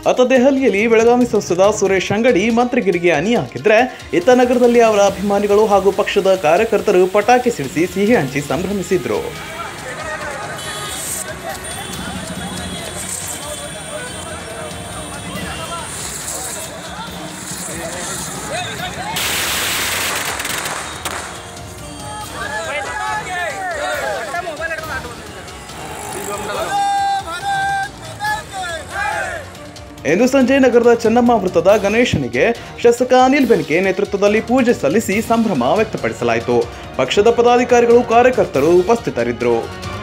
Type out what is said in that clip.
ಅತ ದೆಹಲಿಯಲ್ಲಿ ಬೆಳಗಾವಿ ಸಂಸದ ಸುರೇಶ್ ಅಂಗಡಿ ಮಂತ್ರಿಗಿರಿಗೆ ಅಣಿಯಾಗಿದ್ರೆ ಇತ್ತ ನಗರದಲ್ಲಿ ಅವರ ಅಭಿಮಾನಿಗಳು ಹಾಗೂ ಪಕ್ಷದ ಕಾರ್ಯಕರ್ತರು ಪಟಾಕಿ ಸಿಡಿಸಿ ಸಿಹಿ ಹಂಚಿ ಸಂಭ್ರಮಿಸಿದ್ರು ಇಂದು ಸಂಜೆ ನಗರದ ಚೆನ್ನಮ್ಮ ವೃತ್ತದ ಗಣೇಶನಿಗೆ ಶಾಸಕ ಅನಿಲ್ ಬೆನ್ಕೆ ನೇತೃತ್ವದಲ್ಲಿ ಪೂಜೆ ಸಲ್ಲಿಸಿ ಸಂಭ್ರಮ ವ್ಯಕ್ತಪಡಿಸಲಾಯಿತು ಪಕ್ಷದ ಪದಾಧಿಕಾರಿಗಳು ಕಾರ್ಯಕರ್ತರು ಉಪಸ್ಥಿತರಿದ್ದರು